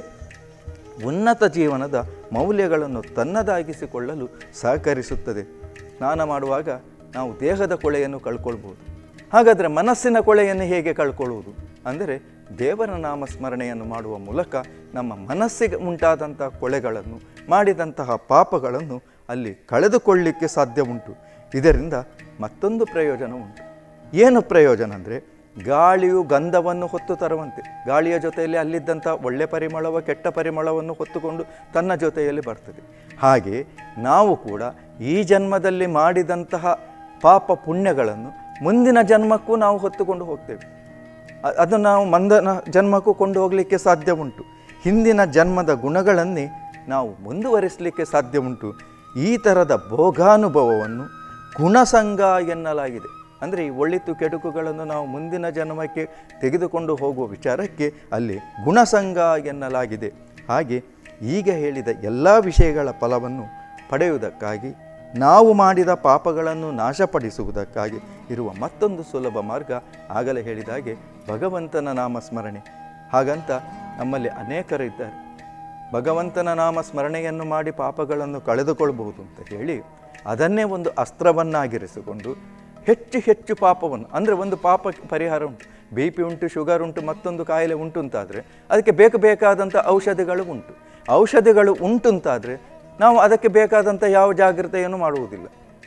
ಉನ್ನತ ಜೀವನದ ಮೌಲ್ಯಗಳನ್ನು ತನ್ನದಾಗಿಸಿಕೊಳ್ಳಲು ಸಹಕರಿಸುತ್ತದೆ ಸ್ನಾನ ಮಾಡುವಾಗ ನಾವು ದೇಹದ ಕೊಳೆಯನ್ನು ಕಳ್ಕೊಳ್ಬೋದು ಹಾಗಾದರೆ ಮನಸ್ಸಿನ ಕೊಳೆಯನ್ನು ಹೇಗೆ ಕಳ್ಕೊಳ್ಳುವುದು ಅಂದರೆ ದೇವರ ನಾಮ ಸ್ಮರಣೆಯನ್ನು ಮಾಡುವ ಮೂಲಕ ನಮ್ಮ ಮನಸ್ಸಿಗೆ ಉಂಟಾದಂತಹ ಕೊಳೆಗಳನ್ನು ಮಾಡಿದಂತಹ ಪಾಪಗಳನ್ನು ಅಲ್ಲಿ ಕಳೆದುಕೊಳ್ಳಲಿಕ್ಕೆ ಸಾಧ್ಯ ಉಂಟು ಇದರಿಂದ ಮತ್ತೊಂದು ಪ್ರಯೋಜನ ಉಂಟು ಏನು ಪ್ರಯೋಜನ ಅಂದರೆ ಗಾಳಿಯು ಗಂಧವನ್ನು ಹೊತ್ತು ತರುವಂತೆ ಗಾಳಿಯ ಜೊತೆಯಲ್ಲಿ ಅಲ್ಲಿದ್ದಂಥ ಒಳ್ಳೆ ಪರಿಮಳವ ಕೆಟ್ಟ ಪರಿಮಳವನ್ನು ಹೊತ್ತುಕೊಂಡು ತನ್ನ ಜೊತೆಯಲ್ಲಿ ಬರ್ತದೆ ಹಾಗೆ ನಾವು ಕೂಡ ಈ ಜನ್ಮದಲ್ಲಿ ಮಾಡಿದಂತಹ ಪಾಪ ಪುಣ್ಯಗಳನ್ನು ಮುಂದಿನ ಜನ್ಮಕ್ಕೂ ನಾವು ಹೊತ್ತುಕೊಂಡು ಹೋಗ್ತೇವೆ ಅ- ಅದು ನಾವು ಮಂದನ ಜನ್ಮಕ್ಕೂ ಕೊಂಡು ಹೋಗಲಿಕ್ಕೆ ಸಾಧ್ಯ ಉಂಟು ಹಿಂದಿನ ಜನ್ಮದ ಗುಣಗಳನ್ನೇ ನಾವು ಮುಂದುವರಿಸಲಿಕ್ಕೆ ಸಾಧ್ಯ ಉಂಟು ಈ ಥರದ ಭೋಗಾನುಭವವನ್ನು ಗುಣಸಂಗ ಎನ್ನಲಾಗಿದೆ ಅಂದರೆ ಈ ಒಳಿತು ಕೆಡುಕುಗಳನ್ನು ನಾವು ಮುಂದಿನ ಜನ್ಮಕ್ಕೆ ತೆಗೆದುಕೊಂಡು ಹೋಗುವ ವಿಚಾರಕ್ಕೆ ಅಲ್ಲಿ ಗುಣಸಂಗ ಎನ್ನಲಾಗಿದೆ ಹಾಗೆ ಈಗ ಹೇಳಿದ ಎಲ್ಲ ವಿಷಯಗಳ ಫಲವನ್ನು ಪಡೆಯುವುದಕ್ಕಾಗಿ ನಾವು ಮಾಡಿದ ಪಾಪಗಳನ್ನು ನಾಶಪಡಿಸುವುದಕ್ಕಾಗಿ ಇರುವ ಮತ್ತೊಂದು ಸುಲಭ ಮಾರ್ಗ ಆಗಲೇ ಹೇಳಿದ ಹಾಗೆ ಭಗವಂತನ ನಾಮ ಸ್ಮರಣೆ ಹಾಗಂತ ನಮ್ಮಲ್ಲಿ ಅನೇಕರು ಇದ್ದಾರೆ ಭಗವಂತನ ನಾಮ ಸ್ಮರಣೆಯನ್ನು ಮಾಡಿ ಪಾಪಗಳನ್ನು ಕಳೆದುಕೊಳ್ಳಬಹುದು ಅಂತ ಹೇಳಿ ಅದನ್ನೇ ಒಂದು ಅಸ್ತ್ರವನ್ನಾಗಿರಿಸಿಕೊಂಡು ಹೆಚ್ಚು ಹೆಚ್ಚು ಪಾಪವನ್ನು ಅಂದರೆ ಒಂದು ಪಾಪ ಪರಿಹಾರ ಉಂಟು ಬಿ ಪಿ ಉಂಟು ಶುಗರ್ ಉಂಟು ಮತ್ತೊಂದು ಕಾಯಿಲೆ ಉಂಟು ಅಂತಾದರೆ ಅದಕ್ಕೆ ಬೇಕು ಬೇಕಾದಂಥ ಔಷಧಿಗಳು ಉಂಟು ಔಷಧಿಗಳು ಉಂಟು ಅಂತಾದರೆ ನಾವು ಅದಕ್ಕೆ ಬೇಕಾದಂಥ ಯಾವ ಜಾಗ್ರತೆಯನ್ನು ಮಾಡುವುದಿಲ್ಲ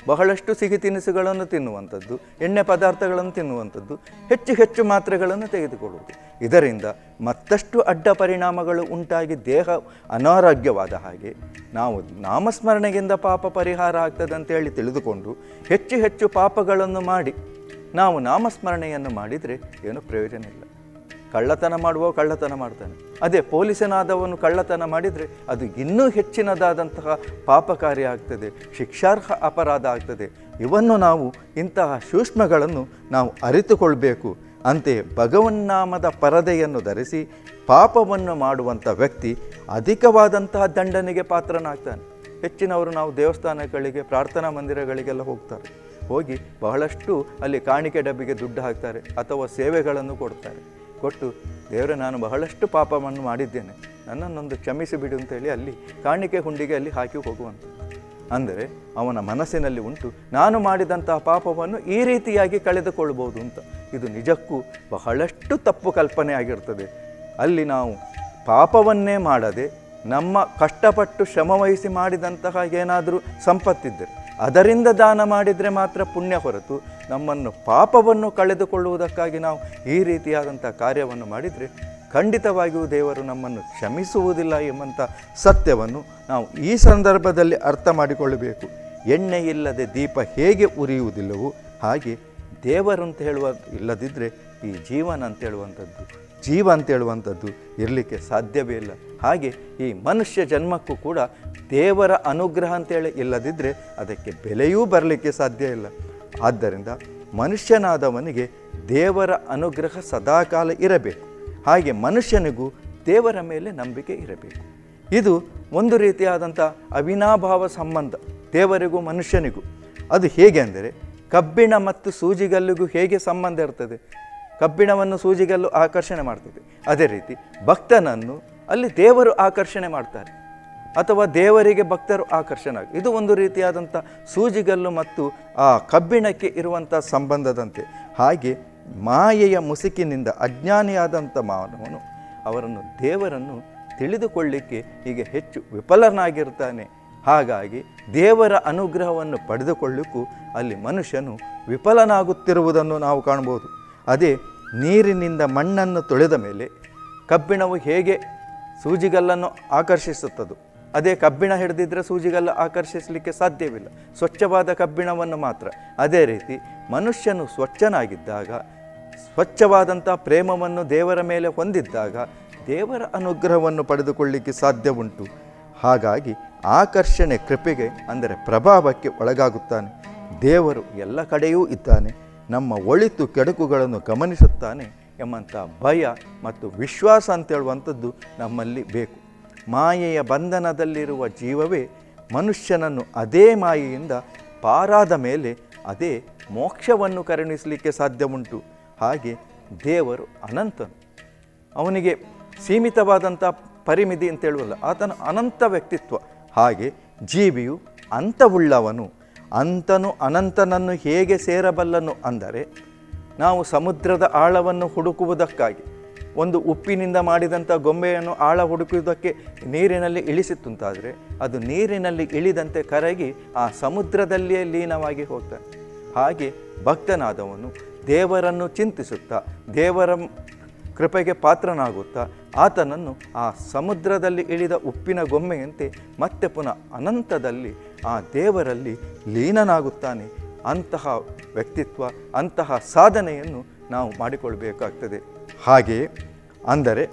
ಬಹಳಷ್ಟು ಸಿಹಿ ತಿನಿಸುಗಳನ್ನು ತಿನ್ನುವಂಥದ್ದು ಎಣ್ಣೆ ಪದಾರ್ಥಗಳನ್ನು ತಿನ್ನುವಂಥದ್ದು ಹೆಚ್ಚು ಹೆಚ್ಚು ಮಾತ್ರೆಗಳನ್ನು ತೆಗೆದುಕೊಳ್ಳುವುದು ಇದರಿಂದ ಮತ್ತಷ್ಟು ಅಡ್ಡ ಪರಿಣಾಮಗಳು ಉಂಟಾಗಿ ದೇಹ ಅನಾರೋಗ್ಯವಾದ ಹಾಗೆ ನಾವು ನಾಮಸ್ಮರಣೆಯಿಂದ ಪಾಪ ಪರಿಹಾರ ಆಗ್ತದೆ ಅಂತ ಹೇಳಿ ತಿಳಿದುಕೊಂಡು ಹೆಚ್ಚು ಹೆಚ್ಚು ಪಾಪಗಳನ್ನು ಮಾಡಿ ನಾವು ನಾಮಸ್ಮರಣೆಯನ್ನು ಮಾಡಿದರೆ ಏನು ಪ್ರಯೋಜನ ಇಲ್ಲ ಕಳ್ಳತನ ಮಾಡುವ ಕಳ್ಳತನ ಮಾಡ್ತಾನೆ ಅದೇ ಪೊಲೀಸನಾದವನು ಕಳ್ಳತನ ಮಾಡಿದರೆ ಅದು ಇನ್ನೂ ಹೆಚ್ಚಿನದಾದಂತಹ ಪಾಪಕಾರಿ ಆಗ್ತದೆ ಶಿಕ್ಷಾರ್ಹ ಅಪರಾಧ ಆಗ್ತದೆ ಇವನ್ನು ನಾವು ಇಂತಹ ಸೂಕ್ಷ್ಮಗಳನ್ನು ನಾವು ಅರಿತುಕೊಳ್ಬೇಕು ಅಂತೆಯೇ ಭಗವನ್ನಾಮದ ಪರದೆಯನ್ನು ಧರಿಸಿ ಪಾಪವನ್ನು ಮಾಡುವಂಥ ವ್ಯಕ್ತಿ ಅಧಿಕವಾದಂತಹ ದಂಡನೆಗೆ ಪಾತ್ರನಾಗ್ತಾನೆ ಹೆಚ್ಚಿನವರು ನಾವು ದೇವಸ್ಥಾನಗಳಿಗೆ ಪ್ರಾರ್ಥನಾ ಮಂದಿರಗಳಿಗೆಲ್ಲ ಹೋಗ್ತಾರೆ ಹೋಗಿ ಬಹಳಷ್ಟು ಅಲ್ಲಿ ಕಾಣಿಕೆ ಡಬ್ಬಿಗೆ ದುಡ್ಡು ಹಾಕ್ತಾರೆ ಅಥವಾ ಸೇವೆಗಳನ್ನು ಕೊಡ್ತಾರೆ ಕೊಟ್ಟು ದೇವರೇ ನಾನು ಬಹಳಷ್ಟು ಪಾಪವನ್ನು ಮಾಡಿದ್ದೇನೆ ನನ್ನನ್ನೊಂದು ಕ್ಷಮಿಸಿ ಬಿಡು ಅಂತೇಳಿ ಅಲ್ಲಿ ಕಾಣಿಕೆ ಹುಂಡಿಗೆ ಅಲ್ಲಿ ಹಾಕಿ ಹೋಗುವಂಥದ್ದು ಅಂದರೆ ಅವನ ಮನಸ್ಸಿನಲ್ಲಿ ಉಂಟು ನಾನು ಮಾಡಿದಂತಹ ಪಾಪವನ್ನು ಈ ರೀತಿಯಾಗಿ ಕಳೆದುಕೊಳ್ಬೋದು ಅಂತ ಇದು ನಿಜಕ್ಕೂ ಬಹಳಷ್ಟು ತಪ್ಪು ಕಲ್ಪನೆ ಆಗಿರ್ತದೆ ಅಲ್ಲಿ ನಾವು ಪಾಪವನ್ನೇ ಮಾಡದೆ ನಮ್ಮ ಕಷ್ಟಪಟ್ಟು ಶ್ರಮವಹಿಸಿ ಮಾಡಿದಂತಹ ಏನಾದರೂ ಸಂಪತ್ತಿದ್ದರೆ ಅದರಿಂದ ದಾನ ಮಾಡಿದರೆ ಮಾತ್ರ ಪುಣ್ಯ ಹೊರತು ನಮ್ಮನ್ನು ಪಾಪವನ್ನು ಕಳೆದುಕೊಳ್ಳುವುದಕ್ಕಾಗಿ ನಾವು ಈ ರೀತಿಯಾದಂಥ ಕಾರ್ಯವನ್ನು ಮಾಡಿದರೆ ಖಂಡಿತವಾಗಿಯೂ ದೇವರು ನಮ್ಮನ್ನು ಕ್ಷಮಿಸುವುದಿಲ್ಲ ಎಂಬಂಥ ಸತ್ಯವನ್ನು ನಾವು ಈ ಸಂದರ್ಭದಲ್ಲಿ ಅರ್ಥ ಮಾಡಿಕೊಳ್ಳಬೇಕು ಎಣ್ಣೆ ಇಲ್ಲದೆ ದೀಪ ಹೇಗೆ ಉರಿಯುವುದಿಲ್ಲವೋ ಹಾಗೆ ದೇವರು ಅಂತ ಹೇಳುವ ಇಲ್ಲದಿದ್ದರೆ ಈ ಜೀವನ ಅಂತ ಹೇಳುವಂಥದ್ದು ಜೀವ ಅಂತ ಹೇಳುವಂಥದ್ದು ಇರಲಿಕ್ಕೆ ಸಾಧ್ಯವೇ ಇಲ್ಲ ಹಾಗೆ ಈ ಮನುಷ್ಯ ಜನ್ಮಕ್ಕೂ ಕೂಡ ದೇವರ ಅನುಗ್ರಹ ಅಂತೇಳಿ ಇಲ್ಲದಿದ್ದರೆ ಅದಕ್ಕೆ ಬೆಲೆಯೂ ಬರಲಿಕ್ಕೆ ಸಾಧ್ಯ ಇಲ್ಲ ಆದ್ದರಿಂದ ಮನುಷ್ಯನಾದವನಿಗೆ ದೇವರ ಅನುಗ್ರಹ ಸದಾಕಾಲ ಇರಬೇಕು ಹಾಗೆ ಮನುಷ್ಯನಿಗೂ ದೇವರ ಮೇಲೆ ನಂಬಿಕೆ ಇರಬೇಕು ಇದು ಒಂದು ರೀತಿಯಾದಂಥ ಅವಿನಾಭಾವ ಸಂಬಂಧ ದೇವರಿಗೂ ಮನುಷ್ಯನಿಗೂ ಅದು ಹೇಗೆ ಅಂದರೆ ಕಬ್ಬಿಣ ಮತ್ತು ಸೂಜಿಗಲ್ಲಿಗೂ ಹೇಗೆ ಸಂಬಂಧ ಇರ್ತದೆ ಕಬ್ಬಿಣವನ್ನು ಸೂಜಿಗಲ್ಲು ಆಕರ್ಷಣೆ ಮಾಡ್ತದೆ ಅದೇ ರೀತಿ ಭಕ್ತನನ್ನು ಅಲ್ಲಿ ದೇವರು ಆಕರ್ಷಣೆ ಮಾಡ್ತಾರೆ ಅಥವಾ ದೇವರಿಗೆ ಭಕ್ತರು ಆಕರ್ಷಣೆ ಆಗ ಇದು ಒಂದು ರೀತಿಯಾದಂಥ ಸೂಜಿಗಲ್ಲು ಮತ್ತು ಆ ಕಬ್ಬಿಣಕ್ಕೆ ಇರುವಂಥ ಸಂಬಂಧದಂತೆ ಹಾಗೆ ಮಾಯೆಯ ಮುಸುಕಿನಿಂದ ಅಜ್ಞಾನಿಯಾದಂಥ ಮಾನವನು ಅವರನ್ನು ದೇವರನ್ನು ತಿಳಿದುಕೊಳ್ಳಿಕ್ಕೆ ಹೀಗೆ ಹೆಚ್ಚು ವಿಫಲನಾಗಿರ್ತಾನೆ ಹಾಗಾಗಿ ದೇವರ ಅನುಗ್ರಹವನ್ನು ಪಡೆದುಕೊಳ್ಳಿಕ್ಕೂ ಅಲ್ಲಿ ಮನುಷ್ಯನು ವಿಫಲನಾಗುತ್ತಿರುವುದನ್ನು ನಾವು ಕಾಣ್ಬೋದು ಅದೇ ನೀರಿನಿಂದ ಮಣ್ಣನ್ನು ತೊಳೆದ ಮೇಲೆ ಕಬ್ಬಿಣವು ಹೇಗೆ ಸೂಜಿಗಲ್ಲನ್ನು ಆಕರ್ಷಿಸುತ್ತದೋ ಅದೇ ಕಬ್ಬಿಣ ಹಿಡಿದಿದ್ರೆ ಸೂಜಿಗಲ್ಲ ಆಕರ್ಷಿಸಲಿಕ್ಕೆ ಸಾಧ್ಯವಿಲ್ಲ ಸ್ವಚ್ಛವಾದ ಕಬ್ಬಿಣವನ್ನು ಮಾತ್ರ ಅದೇ ರೀತಿ ಮನುಷ್ಯನು ಸ್ವಚ್ಛನಾಗಿದ್ದಾಗ ಸ್ವಚ್ಛವಾದಂಥ ಪ್ರೇಮವನ್ನು ದೇವರ ಮೇಲೆ ಹೊಂದಿದ್ದಾಗ ದೇವರ ಅನುಗ್ರಹವನ್ನು ಪಡೆದುಕೊಳ್ಳಿಕ್ಕೆ ಸಾಧ್ಯ ಉಂಟು ಹಾಗಾಗಿ ಆಕರ್ಷಣೆ ಕೃಪೆಗೆ ಅಂದರೆ ಪ್ರಭಾವಕ್ಕೆ ಒಳಗಾಗುತ್ತಾನೆ ದೇವರು ಎಲ್ಲ ಕಡೆಯೂ ಇದ್ದಾನೆ ನಮ್ಮ ಒಳಿತು ಕೆಡುಕುಗಳನ್ನು ಗಮನಿಸುತ್ತಾನೆ ಎಂಬಂಥ ಭಯ ಮತ್ತು ವಿಶ್ವಾಸ ಅಂತೇಳುವಂಥದ್ದು ನಮ್ಮಲ್ಲಿ ಬೇಕು ಮಾಯೆಯ ಬಂಧನದಲ್ಲಿರುವ ಜೀವವೇ ಮನುಷ್ಯನನ್ನು ಅದೇ ಮಾಯೆಯಿಂದ ಪಾರಾದ ಮೇಲೆ ಅದೇ ಮೋಕ್ಷವನ್ನು ಕರುಣಿಸಲಿಕ್ಕೆ ಸಾಧ್ಯ ಉಂಟು ಹಾಗೆ ದೇವರು ಅನಂತನು ಅವನಿಗೆ ಸೀಮಿತವಾದಂಥ ಪರಿಮಿತಿ ಅಂತ ಹೇಳುವಲ್ಲ ಆತನ ಅನಂತ ವ್ಯಕ್ತಿತ್ವ ಹಾಗೆ ಜೀವಿಯು ಅಂತವುಳ್ಳವನು ಅಂತನು ಅನಂತನನ್ನು ಹೇಗೆ ಸೇರಬಲ್ಲನು ಅಂದರೆ ನಾವು ಸಮುದ್ರದ ಆಳವನ್ನು ಹುಡುಕುವುದಕ್ಕಾಗಿ ಒಂದು ಉಪ್ಪಿನಿಂದ ಮಾಡಿದಂಥ ಗೊಂಬೆಯನ್ನು ಆಳ ಹುಡುಕುವುದಕ್ಕೆ ನೀರಿನಲ್ಲಿ ಇಳಿಸಿತ್ತುಂತಾದರೆ ಅದು ನೀರಿನಲ್ಲಿ ಇಳಿದಂತೆ ಕರಗಿ ಆ ಸಮುದ್ರದಲ್ಲಿಯೇ ಲೀನವಾಗಿ ಹೋಗ್ತಾನೆ ಹಾಗೆ ಭಕ್ತನಾದವನು ದೇವರನ್ನು ಚಿಂತಿಸುತ್ತಾ ದೇವರ ಕೃಪೆಗೆ ಪಾತ್ರನಾಗುತ್ತಾ ಆತನನ್ನು ಆ ಸಮುದ್ರದಲ್ಲಿ ಇಳಿದ ಉಪ್ಪಿನ ಗೊಂಬೆಯಂತೆ ಮತ್ತೆ ಪುನಃ ಅನಂತದಲ್ಲಿ ಆ ದೇವರಲ್ಲಿ ಲೀನನಾಗುತ್ತಾನೆ ಅಂತಹ ವ್ಯಕ್ತಿತ್ವ ಅಂತಹ ಸಾಧನೆಯನ್ನು ನಾವು ಮಾಡಿಕೊಳ್ಬೇಕಾಗ್ತದೆ ಹಾಗೆಯೇ ಅಂದರೆ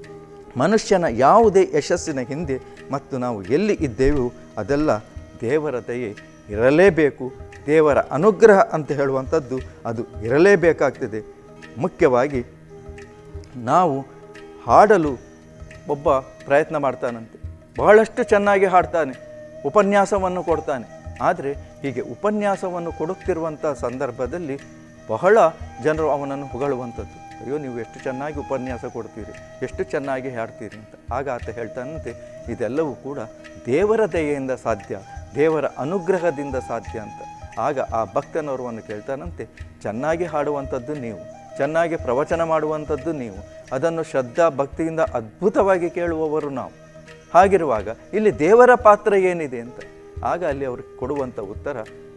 ಮನುಷ್ಯನ ಯಾವುದೇ ಯಶಸ್ಸಿನ ಹಿಂದೆ ಮತ್ತು ನಾವು ಎಲ್ಲಿ ಇದ್ದೇವೋ ಅದೆಲ್ಲ ದೇವರ ದಯೆ ಇರಲೇಬೇಕು ದೇವರ ಅನುಗ್ರಹ ಅಂತ ಹೇಳುವಂಥದ್ದು ಅದು ಇರಲೇಬೇಕಾಗ್ತದೆ ಮುಖ್ಯವಾಗಿ ನಾವು ಹಾಡಲು ಒಬ್ಬ ಪ್ರಯತ್ನ ಮಾಡ್ತಾನಂತೆ ಬಹಳಷ್ಟು ಚೆನ್ನಾಗಿ ಹಾಡ್ತಾನೆ ಉಪನ್ಯಾಸವನ್ನು ಕೊಡ್ತಾನೆ ಆದರೆ ಹೀಗೆ ಉಪನ್ಯಾಸವನ್ನು ಕೊಡುತ್ತಿರುವಂಥ ಸಂದರ್ಭದಲ್ಲಿ ಬಹಳ ಜನರು ಅವನನ್ನು ಹೊಗಳುವಂಥದ್ದು ಅಯ್ಯೋ ನೀವು ಎಷ್ಟು ಚೆನ್ನಾಗಿ ಉಪನ್ಯಾಸ ಕೊಡ್ತೀರಿ ಎಷ್ಟು ಚೆನ್ನಾಗಿ ಹಾಡ್ತೀರಿ ಅಂತ ಆಗ ಆತ ಹೇಳ್ತಾನಂತೆ ಇದೆಲ್ಲವೂ ಕೂಡ ದೇವರ ದಯೆಯಿಂದ ಸಾಧ್ಯ ದೇವರ ಅನುಗ್ರಹದಿಂದ ಸಾಧ್ಯ ಅಂತ ಆಗ ಆ ಭಕ್ತನವರನ್ನು ಕೇಳ್ತಾನಂತೆ ಚೆನ್ನಾಗಿ ಹಾಡುವಂಥದ್ದು ನೀವು ಚೆನ್ನಾಗಿ ಪ್ರವಚನ ಮಾಡುವಂಥದ್ದು ನೀವು ಅದನ್ನು ಶ್ರದ್ಧಾ ಭಕ್ತಿಯಿಂದ ಅದ್ಭುತವಾಗಿ ಕೇಳುವವರು ನಾವು ಹಾಗಿರುವಾಗ ಇಲ್ಲಿ ದೇವರ ಪಾತ್ರ ಏನಿದೆ ಅಂತ ಆಗ ಅಲ್ಲಿ ಅವರು ಕೊಡುವಂಥ ಉತ್ತರ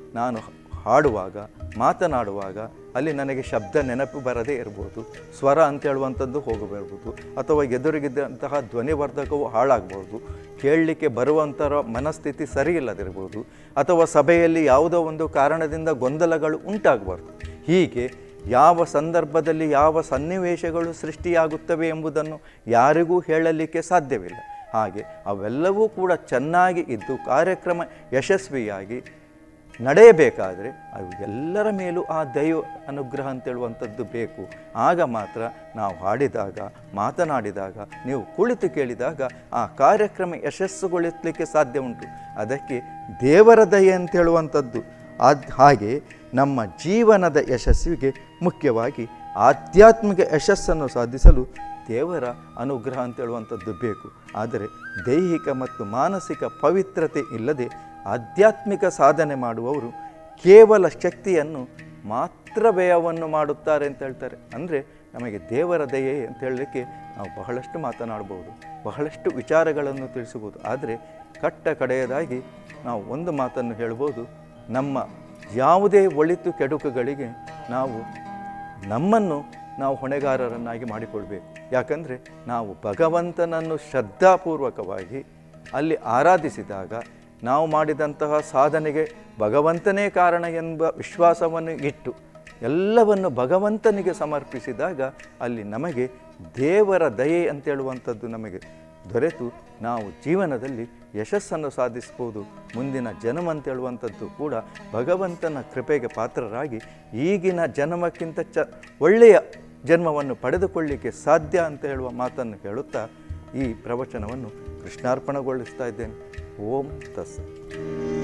ನಾನು ಹಾಡುವಾಗ ಮಾತನಾಡುವಾಗ ಅಲ್ಲಿ ನನಗೆ ಶಬ್ದ ನೆನಪು ಬರದೇ ಇರ್ಬೋದು ಸ್ವರ ಅಂತ ಹೇಳುವಂಥದ್ದು ಹೋಗಬರ್ಬೋದು ಅಥವಾ ಎದುರಿಗಿದ್ದಂತಹ ಧ್ವನಿವರ್ಧಕವು ಹಾಳಾಗ್ಬೋದು ಕೇಳಲಿಕ್ಕೆ ಬರುವಂಥರ ಮನಸ್ಥಿತಿ ಸರಿ ಇಲ್ಲದಿರ್ಬೋದು ಅಥವಾ ಸಭೆಯಲ್ಲಿ ಯಾವುದೋ ಒಂದು ಕಾರಣದಿಂದ ಗೊಂದಲಗಳು ಉಂಟಾಗಬಾರ್ದು ಹೀಗೆ ಯಾವ ಸಂದರ್ಭದಲ್ಲಿ ಯಾವ ಸನ್ನಿವೇಶಗಳು ಸೃಷ್ಟಿಯಾಗುತ್ತವೆ ಎಂಬುದನ್ನು ಯಾರಿಗೂ ಹೇಳಲಿಕ್ಕೆ ಸಾಧ್ಯವಿಲ್ಲ ಹಾಗೆ ಅವೆಲ್ಲವೂ ಕೂಡ ಚೆನ್ನಾಗಿ ಇದ್ದು ಕಾರ್ಯಕ್ರಮ ಯಶಸ್ವಿಯಾಗಿ ನಡೆಯಬೇಕಾದರೆ ಅವು ಎಲ್ಲರ ಮೇಲೂ ಆ ದೈವ ಅನುಗ್ರಹ ಅಂತೇಳುವಂಥದ್ದು ಬೇಕು ಆಗ ಮಾತ್ರ ನಾವು ಹಾಡಿದಾಗ ಮಾತನಾಡಿದಾಗ ನೀವು ಕುಳಿತು ಕೇಳಿದಾಗ ಆ ಕಾರ್ಯಕ್ರಮ ಯಶಸ್ಸುಗೊಳಿಸಲಿಕ್ಕೆ ಸಾಧ್ಯ ಉಂಟು ಅದಕ್ಕೆ ದೇವರ ದಯೆ ಅಂತೇಳುವಂಥದ್ದು ಅದು ಹಾಗೆ ನಮ್ಮ ಜೀವನದ ಯಶಸ್ಸಿಗೆ ಮುಖ್ಯವಾಗಿ ಆಧ್ಯಾತ್ಮಿಕ ಯಶಸ್ಸನ್ನು ಸಾಧಿಸಲು ದೇವರ ಅನುಗ್ರಹ ಅಂತೇಳುವಂಥದ್ದು ಬೇಕು ಆದರೆ ದೈಹಿಕ ಮತ್ತು ಮಾನಸಿಕ ಪವಿತ್ರತೆ ಇಲ್ಲದೆ ಆಧ್ಯಾತ್ಮಿಕ ಸಾಧನೆ ಮಾಡುವವರು ಕೇವಲ ಶಕ್ತಿಯನ್ನು ಮಾತ್ರ ವ್ಯಯವನ್ನು ಮಾಡುತ್ತಾರೆ ಅಂತ ಹೇಳ್ತಾರೆ ಅಂದರೆ ನಮಗೆ ದೇವರ ದಯೆ ಅಂತ ಹೇಳಲಿಕ್ಕೆ ನಾವು ಬಹಳಷ್ಟು ಮಾತನಾಡ್ಬೋದು ಬಹಳಷ್ಟು ವಿಚಾರಗಳನ್ನು ತಿಳಿಸಬಹುದು ಆದರೆ ಕಟ್ಟ ಕಡೆಯದಾಗಿ ನಾವು ಒಂದು ಮಾತನ್ನು ಹೇಳ್ಬೋದು ನಮ್ಮ ಯಾವುದೇ ಒಳಿತು ಕೆಡುಕುಗಳಿಗೆ ನಾವು ನಮ್ಮನ್ನು ನಾವು ಹೊಣೆಗಾರರನ್ನಾಗಿ ಮಾಡಿಕೊಳ್ಬೇಕು ಯಾಕಂದರೆ ನಾವು ಭಗವಂತನನ್ನು ಶ್ರದ್ಧಾಪೂರ್ವಕವಾಗಿ ಅಲ್ಲಿ ಆರಾಧಿಸಿದಾಗ ನಾವು ಮಾಡಿದಂತಹ ಸಾಧನೆಗೆ ಭಗವಂತನೇ ಕಾರಣ ಎಂಬ ವಿಶ್ವಾಸವನ್ನು ಇಟ್ಟು ಎಲ್ಲವನ್ನು ಭಗವಂತನಿಗೆ ಸಮರ್ಪಿಸಿದಾಗ ಅಲ್ಲಿ ನಮಗೆ ದೇವರ ದಯೆ ಅಂತೇಳುವಂಥದ್ದು ನಮಗೆ ದೊರೆತು ನಾವು ಜೀವನದಲ್ಲಿ ಯಶಸ್ಸನ್ನು ಸಾಧಿಸ್ಬೋದು ಮುಂದಿನ ಜನ್ಮ ಅಂತೇಳುವಂಥದ್ದು ಕೂಡ ಭಗವಂತನ ಕೃಪೆಗೆ ಪಾತ್ರರಾಗಿ ಈಗಿನ ಜನ್ಮಕ್ಕಿಂತ ಚ ಒಳ್ಳೆಯ ಜನ್ಮವನ್ನು ಪಡೆದುಕೊಳ್ಳಿಕ್ಕೆ ಸಾಧ್ಯ ಅಂತ ಹೇಳುವ ಮಾತನ್ನು ಹೇಳುತ್ತಾ ಈ ಪ್ರವಚನವನ್ನು ಕೃಷ್ಣಾರ್ಪಣಗೊಳಿಸ್ತಾ ಇದ್ದೇನೆ ಓಂ ತಸ್